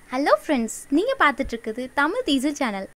hello friends நீங்கள் பார்த்துட்டு இருக்குது தமிழ் டீசல் சேனல்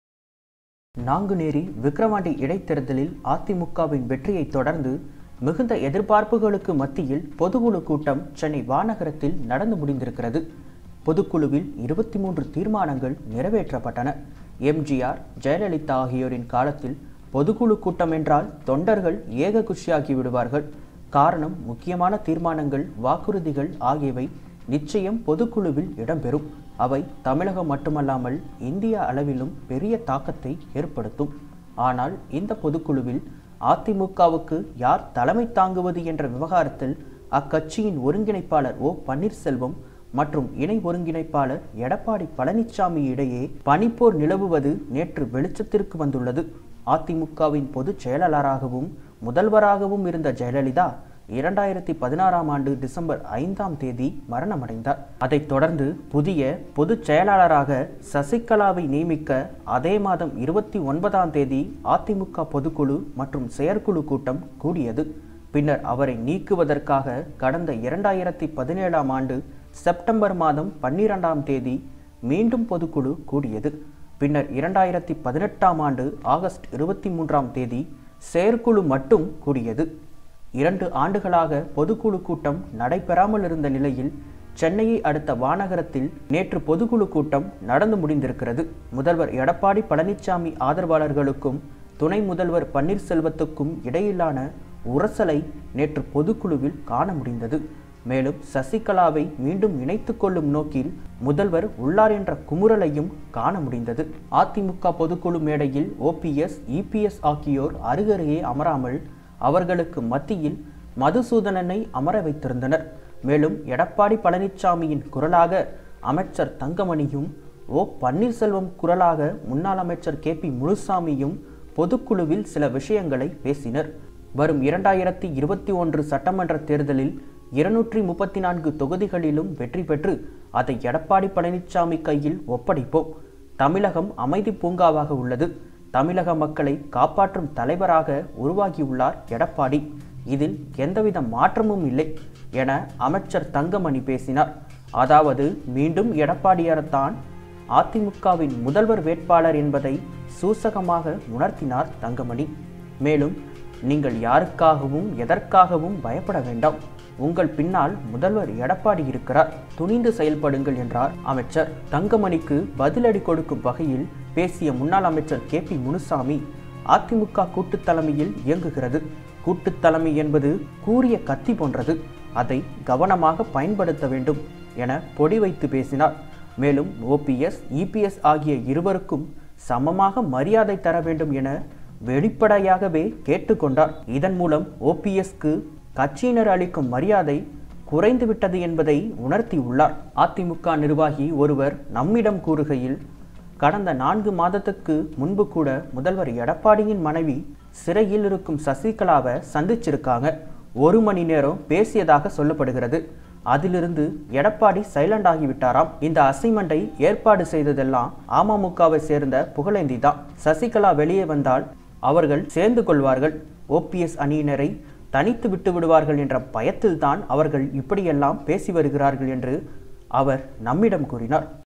நாங்குநேரி விக்கிரவாண்டி இடைத்தேர்தலில் அதிமுகவின் வெற்றியை தொடர்ந்து மிகுந்த எதிர்பார்ப்புகளுக்கு மத்தியில் பொதுக்குழு கூட்டம் சென்னை வானகரத்தில் நடந்து முடிந்திருக்கிறது பொதுக்குழுவில் இருபத்தி மூன்று தீர்மானங்கள் நிறைவேற்றப்பட்டன எம்ஜிஆர் ஜெயலலிதா ஆகியோரின் காலத்தில் பொதுக்குழு கூட்டம் என்றால் தொண்டர்கள் ஏக குஷியாகி விடுவார்கள் காரணம் முக்கியமான தீர்மானங்கள் வாக்குறுதிகள் ஆகியவை நிச்சயம் பொதுக்குழுவில் இடம்பெறும் அவை தமிழகம் மட்டுமல்லாமல் இந்திய அளவிலும் பெரிய தாக்கத்தை ஏற்படுத்தும் ஆனால் இந்த பொதுக்குழுவில் அதிமுகவுக்கு யார் தலைமை தாங்குவது என்ற விவகாரத்தில் அக்கட்சியின் ஒருங்கிணைப்பாளர் ஓ பன்னீர்செல்வம் மற்றும் இணை ஒருங்கிணைப்பாளர் எடப்பாடி பழனிசாமி இடையே பனிப்போர் நிலவுவது நேற்று வெளிச்சத்திற்கு வந்துள்ளது அதிமுகவின் பொதுச் செயலாளராகவும் முதல்வராகவும் இருந்த ஜெயலலிதா இரண்டாயிரத்தி பதினாறாம் ஆண்டு டிசம்பர் ஐந்தாம் தேதி மரணமடைந்தார் அதைத் தொடர்ந்து புதிய பொதுச் செயலாளராக சசிகலாவை நியமிக்க அதே மாதம் இருபத்தி ஒன்பதாம் தேதி அதிமுக பொதுக்குழு மற்றும் செயற்குழு கூட்டம் கூடியது பின்னர் அவரை நீக்குவதற்காக கடந்த இரண்டாயிரத்தி பதினேழாம் ஆண்டு செப்டம்பர் மாதம் பன்னிரெண்டாம் தேதி மீண்டும் பொதுக்குழு கூடியது பின்னர் இரண்டாயிரத்தி பதினெட்டாம் ஆண்டு ஆகஸ்ட் இருபத்தி மூன்றாம் தேதி செயற்குழு மட்டும் கூடியது இரண்டு ஆண்டுகளாக பொதுக்குழு கூட்டம் நடைபெறாமல் இருந்த நிலையில் சென்னையை அடுத்த வானகரத்தில் நேற்று பொதுக்குழு கூட்டம் நடந்து முடிந்திருக்கிறது முதல்வர் எடப்பாடி பழனிசாமி ஆதரவாளர்களுக்கும் துணை முதல்வர் பன்னீர்செல்வத்துக்கும் இடையிலான உரசலை நேற்று பொதுக்குழுவில் காண முடிந்தது மேலும் சசிகலாவை மீண்டும் இணைத்துக் கொள்ளும் நோக்கில் முதல்வர் உள்ளார் என்ற குமுறலையும் காண முடிந்தது அதிமுக பொதுக்குழு மேடையில் ஓபிஎஸ் இபிஎஸ் ஆகியோர் அருகருகே அமராமல் அவர்களுக்கு மத்தியில் மதுசூதனனை அமர வைத்திருந்தனர் மேலும் எடப்பாடி பழனிசாமியின் குரலாக அமைச்சர் தங்கமணியும் ஓ பன்னீர்செல்வம் குரலாக முன்னாள் அமைச்சர் கே பி முனுசாமியும் பொதுக்குழுவில் சில விஷயங்களை பேசினர் வரும் இரண்டாயிரத்தி இருபத்தி ஒன்று சட்டமன்ற தேர்தலில் இருநூற்றி முப்பத்தி நான்கு தொகுதிகளிலும் வெற்றி பெற்று அதை எடப்பாடி பழனிசாமி கையில் ஒப்படைப்போம் தமிழகம் அமைதி பூங்காவாக உள்ளது தமிழக மக்களை காப்பாற்றும் தலைவராக உருவாகியுள்ளார் எடப்பாடி இதில் எந்தவித மாற்றமும் இல்லை என அமைச்சர் தங்கமணி பேசினார் அதாவது மீண்டும் எடப்பாடியார்தான் அதிமுகவின் முதல்வர் வேட்பாளர் என்பதை சூசகமாக உணர்த்தினார் தங்கமணி மேலும் நீங்கள் யாருக்காகவும் எதற்காகவும் பயப்பட வேண்டாம் உங்கள் பின்னால் முதல்வர் எடப்பாடி இருக்கிறார் துணிந்து செயல்படுங்கள் என்றார் அமைச்சர் தங்கமணிக்கு பதிலடி கொடுக்கும் வகையில் பேசிய முன்னாள் அமைச்சர் கே பி முனுசாமி அதிமுக கூட்டுத் தலைமையில் இயங்குகிறது கூட்டுத் தலைமை என்பது கூறிய கத்தி போன்றது அதை கவனமாக பயன்படுத்த வேண்டும் என பொடி வைத்து பேசினார் மேலும் ஓபிஎஸ் இபிஎஸ் ஆகிய இருவருக்கும் சமமாக மரியாதை தர வேண்டும் என வெளிப்படையாகவே கேட்டுக்கொண்டார் இதன் மூலம் ஓபிஎஸ்க்கு கட்சியினர் அளிக்கும் மரியாதை குறைந்துவிட்டது என்பதை உணர்த்தியுள்ளார் அதிமுக நிர்வாகி ஒருவர் நம்மிடம் கூறுகையில் கடந்த நான்கு மாதத்துக்கு முன்பு கூட முதல்வர் எடப்பாடியின் மனைவி சிறையில் இருக்கும் சசிகலாவை சந்திச்சிருக்காங்க ஒரு மணி நேரம் பேசியதாக சொல்லப்படுகிறது அதிலிருந்து எடப்பாடி சைலண்ட் ஆகிவிட்டாராம் இந்த அசைன்மெண்டை ஏற்பாடு செய்ததெல்லாம் அமமுகவை சேர்ந்த புகழேந்தி தான் சசிகலா வெளியே வந்தால் அவர்கள் சேர்ந்து கொள்வார்கள் ஓபிஎஸ் அணியினரை தனித்து விட்டு விடுவார்கள் என்ற பயத்தில்தான் அவர்கள் இப்படியெல்லாம் பேசி வருகிறார்கள் என்று அவர் நம்மிடம் கூறினார்